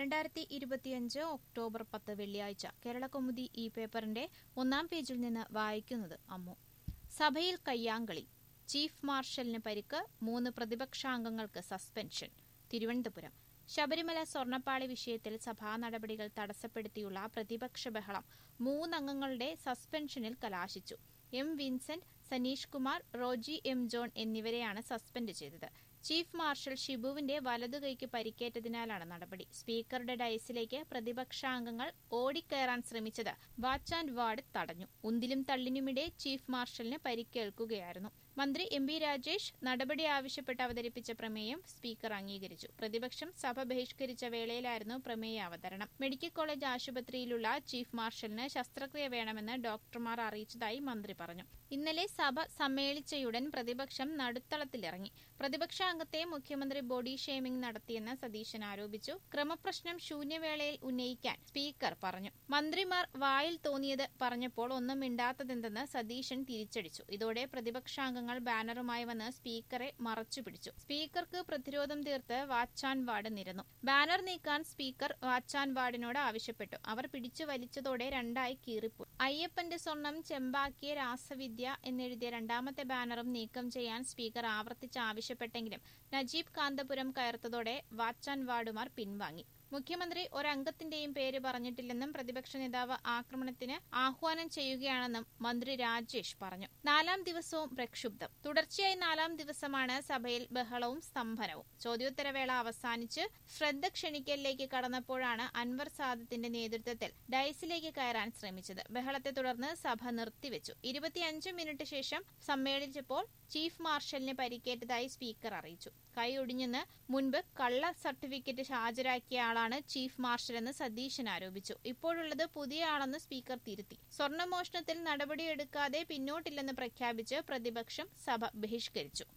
രണ്ടായിരത്തി ഇരുപത്തിയഞ്ച് ഒക്ടോബർ പത്ത് വെള്ളിയാഴ്ച കേരളകൗമുദി ഈ പേപ്പറിന്റെ ഒന്നാം പേജിൽ നിന്ന് വായിക്കുന്നത് അമ്മു സഭയിൽ കയ്യാങ്കളി ചീഫ് മാർഷലിന് പരിക്ക് മൂന്ന് പ്രതിപക്ഷാംഗങ്ങൾക്ക് സസ്പെൻഷൻ തിരുവനന്തപുരം ശബരിമല സ്വർണ്ണപ്പാളി വിഷയത്തിൽ സഭാ നടപടികൾ തടസ്സപ്പെടുത്തിയുള്ള പ്രതിപക്ഷ ബഹളം മൂന്നംഗങ്ങളുടെ സസ്പെൻഷനിൽ കലാശിച്ചു M Vincent Sanish Kumar Roji M John എന്നിവരെയാണ് സസ്പെൻഡ് ചെയ്തത് ചീഫ് മാർഷൽ ഷിബുവിന്റെ വലതുകൈക്ക് പരിക്കേറ്റതിനാലാണ് നടപടി സ്പീക്കറുടെ ഡയസിലേക്ക് പ്രതിപക്ഷാംഗങ്ങൾ ഓടിക്കയറാൻ ശ്രമിച്ചത് വാച്ച് ആൻഡ് വാർഡ് തടഞ്ഞു ഉന്തിലും തള്ളിനുമിടെ ചീഫ് മാർഷലിന് പരിക്കേൽക്കുകയായിരുന്നു മന്ത്രി എം ബി രാജേഷ് നടപടി ആവശ്യപ്പെട്ട് അവതരിപ്പിച്ച പ്രമേയം സ്പീക്കർ അംഗീകരിച്ചു പ്രതിപക്ഷം സഭ ബഹിഷ്കരിച്ച വേളയിലായിരുന്നു പ്രമേയ അവതരണം മെഡിക്കൽ കോളേജ് ആശുപത്രിയിലുള്ള ചീഫ് മാർഷലിന് ശസ്ത്രക്രിയ വേണമെന്ന് ഡോക്ടർമാർ അറിയിച്ചതായി മന്ത്രി പറഞ്ഞു ഇന്നലെ സഭ സമ്മേളിച്ചയുടൻ പ്രതിപക്ഷം നടുത്തളത്തിലിറങ്ങി പ്രതിപക്ഷാംഗത്തെ മുഖ്യമന്ത്രി ബോഡി ഷേമിംഗ് നടത്തിയെന്ന് സതീശൻ ആരോപിച്ചു ക്രമപ്രശ്നം ശൂന്യവേളയിൽ ഉന്നയിക്കാൻ സ്പീക്കർ പറഞ്ഞു മന്ത്രിമാർ വായിൽ തോന്നിയത് പറഞ്ഞപ്പോൾ ഒന്നും മിണ്ടാത്തതെന്തെന്ന് സതീശൻ തിരിച്ചടിച്ചു ഇതോടെ പ്രതിപക്ഷാംഗങ്ങൾ ബാനറുമായി വന്ന് സ്പീക്കറെ മറച്ചുപിടിച്ചു സ്പീക്കർക്ക് പ്രതിരോധം തീർത്ത് വാച്ചാൻ വാർഡ് നിരന്നു ബാനർ നീക്കാൻ സ്പീക്കർ വാച്ചാൻ വാർഡിനോട് ആവശ്യപ്പെട്ടു അവർ പിടിച്ചു വലിച്ചതോടെ രണ്ടായി കീറിപ്പോയി അയ്യപ്പന്റെ സ്വർണം ചെമ്പാക്കിയ രാസവിദ്യ എന്നെഴുതിയ രണ്ടാമത്തെ ബാനറും നീക്കം ചെയ്യാൻ സ്പീക്കർ ആവർത്തിച്ച് ആവശ്യപ്പെട്ടെങ്കിലും നജീബ് കാന്തപുരം കയർത്തതോടെ വാച്ചാൻ വാർഡുമാർ പിൻവാങ്ങി മുഖ്യമന്ത്രി ഒരംഗത്തിന്റെയും പേര് പറഞ്ഞിട്ടില്ലെന്നും പ്രതിപക്ഷ നേതാവ് ആക്രമണത്തിന് ആഹ്വാനം ചെയ്യുകയാണെന്നും മന്ത്രി രാജേഷ് പറഞ്ഞു നാലാം ദിവസവും പ്രക്ഷുബ്ധം തുടർച്ചയായി നാലാം ദിവസമാണ് സഭയിൽ ബഹളവും സ്തംഭനവും ചോദ്യോത്തരവേള അവസാനിച്ച് ശ്രദ്ധ ക്ഷണിക്കലിലേക്ക് കടന്നപ്പോഴാണ് അൻവർ സാദത്തിന്റെ നേതൃത്വത്തിൽ ഡയസിലേക്ക് കയറാൻ ശ്രമിച്ചത് ബഹളത്തെ തുടർന്ന് സഭ നിർത്തിവെച്ചു ഇരുപത്തിയഞ്ച് മിനിറ്റ് ശേഷം സമ്മേളിച്ചപ്പോൾ ചീഫ് മാർഷലിന് പരിക്കേറ്റതായി സ്പീക്കർ അറിയിച്ചു കൈ ഒടിഞ്ഞെന്ന് മുൻപ് കള്ള സർട്ടിഫിക്കറ്റ് ഹാജരാക്കിയ ആളാണ് ചീഫ് മാർഷലെന്ന് സതീശൻ ആരോപിച്ചു ഇപ്പോഴുള്ളത് പുതിയ ആളെന്ന് സ്പീക്കർ തിരുത്തി സ്വർണ്ണമോഷണത്തിൽ നടപടിയെടുക്കാതെ പിന്നോട്ടില്ലെന്ന് പ്രഖ്യാപിച്ച് പ്രതിപക്ഷം സഭ ബഹിഷ്കരിച്ചു